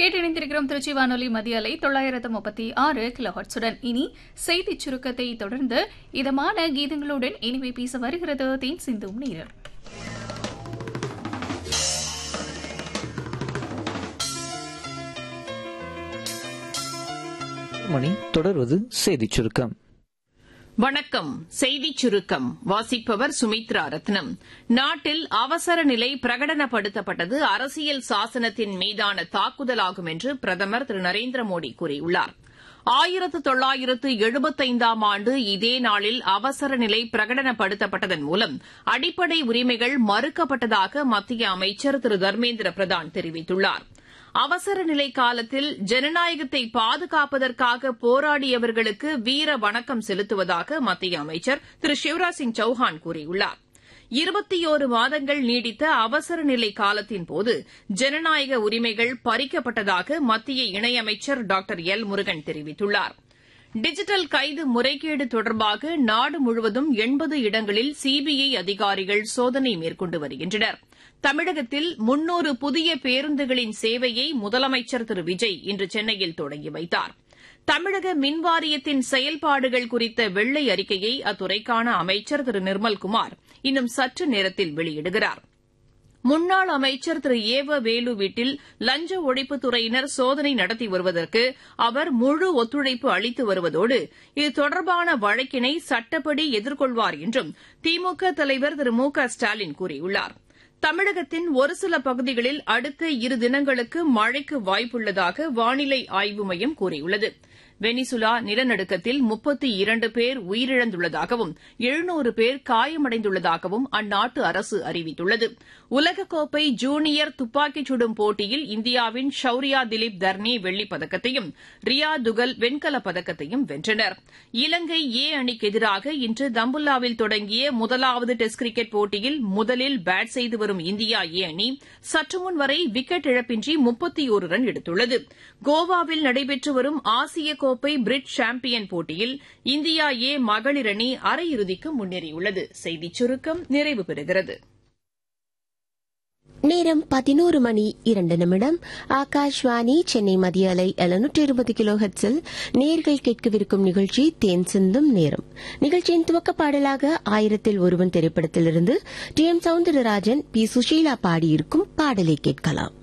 கேட்டிணைந்திருக்கிறோம் திருச்சி வானொலி மதிய அலை தொள்ளாயிரத்து முப்பத்தி ஆறு கிலோஹர்ட்ஸுடன் இனி செய்திச் சுருக்கத்தை தொடர்ந்து இதமான கீதங்களுடன் இனிமை பேச வருகிறது தேன் சிந்தும் நீரர் மணி தொடர்வது செய்திச் சுருக்கம் வணக்கம் செய்திச் சுருக்கம் வாசிப்பவர் சுமித்ரா ரத்னம் நாட்டில் அவசர நிலை பிரகடனப்படுத்தப்பட்டது அரசியல் சாசனத்தின் மீதான தாக்குதலாகும் என்று பிரதமர் திரு நரேந்திர மோடி கூறியுள்ளார் ஆயிரத்து தொள்ளாயிரத்து எழுபத்தைந்தாம் ஆண்டு இதே நாளில் அவசர நிலை பிரகடனப்படுத்தப்பட்டதன் மூலம் அடிப்படை உரிமைகள் மறுக்கப்பட்டதாக மத்திய அமைச்சர் திரு தர்மேந்திர பிரதான் தெரிவித்துள்ளாா் அவசர நிலை காலத்தில் ஜனநாயகத்தை பாதுகாப்பதற்காக போராடியவர்களுக்கு வீர வணக்கம் செலுத்துவதாக மத்திய அமைச்சர் திரு சிவராஜ் சிங் சௌஹான் கூறியுள்ளார் இருபத்தியோரு மாதங்கள் நீடித்த அவசர நிலை காலத்தின்போது ஜனநாயக உரிமைகள் பறிக்கப்பட்டதாக மத்திய இணையமைச்சர் டாக்டர் எல் முருகன் தெரிவித்துள்ளார் டிஜிட்டல் கைது முறைகேடு தொடர்பாக நாடு முழுவதும் எண்பது இடங்களில் சிபிஐ அதிகாரிகள் சோதனை மேற்கொண்டு வருகின்றனர் தமிழகத்தில் முன்னூறு புதிய பேருந்துகளின் சேவையை முதலமைச்சர் திரு விஜய் இன்று சென்னையில் தொடங்கி வைத்தார் தமிழக மின்வாரியத்தின் செயல்பாடுகள் குறித்த வெள்ளை அறிக்கையை அத்துறைக்கான அமைச்சர் திரு நிர்மல்குமார் இன்னும் சற்று நேரத்தில் வெளியிடுகிறார் முன்னாள் அமைச்சர் திரு ஏவ வேலு வீட்டில் லஞ்ச ஒழிப்புத்துறையினர் சோதனை நடத்தி வருவதற்கு அவர் முழு ஒத்துழைப்பு அளித்து வருவதோடு இது தொடர்பான வழக்கினை சட்டப்படி எதிர்கொள்வார் என்றும் திமுக தலைவர் திரு மு க ஸ்டாலின் கூறியுள்ளார் தமிழகத்தின் ஒரு சில பகுதிகளில் அடுத்த இரு தினங்களுக்கு மழைக்கு வாய்ப்புள்ளதாக வானிலை ஆய்வு மையம் கூறியுள்ளது வெனிசுலா நிலநடுக்கத்தில் முப்பத்தி இரண்டு பேர் உயிரிழந்துள்ளதாகவும் எழுநூறு பேர் காயமடைந்துள்ளதாகவும் அந்நாட்டு அரசு அறிவித்துள்ளது உலகக்கோப்பை ஜூனியர் துப்பாக்கிச் சுடும் போட்டியில் இந்தியாவின் ஷௌரியா திலீப் தர்னி வெள்ளிப் பதக்கத்தையும் ரியா துகல் வெண்கலப் பதக்கத்தையும் வென்றனர் இலங்கை ஏ அணிக்கு எதிராக இன்று தம்புல்லாவில் தொடங்கிய முதலாவது டெஸ்ட் கிரிக்கெட் போட்டியில் முதலில் பேட் செய்து வரும் இந்தியா ஏ அணி சற்றுமுன் வரை விக்கெட் இழப்பின்றி முப்பத்தி ஒரு ரன் எடுத்துள்ளது கோவாவில் நடைபெற்று வரும் ஆசிய கோப்பை பிரிட் சாம்பியன் போட்டியில் இந்தியா ஏ மகளிர் அணி அரையிறுதிக்கு முன்னேறியுள்ளது செய்திச் சுருக்கம் நிறைவு பெறுகிறது நேரம் பதினோரு மணி இரண்டு நிமிடம் ஆகாஷ்வாணி சென்னை மதிய அலை எழுநூற்றி இருபது கிலோ ஹெட்ஸில் நேர்கள் கேட்கவிருக்கும் நிகழ்ச்சி தேன் சிந்தும் நேரம் நிகழ்ச்சியின் துவக்க பாடலாக ஆயிரத்தில் ஒருவன் திரைப்படத்திலிருந்து T M Soundararajan P Susheela பாடியிருக்கும் பாடலை கேட்கலாம்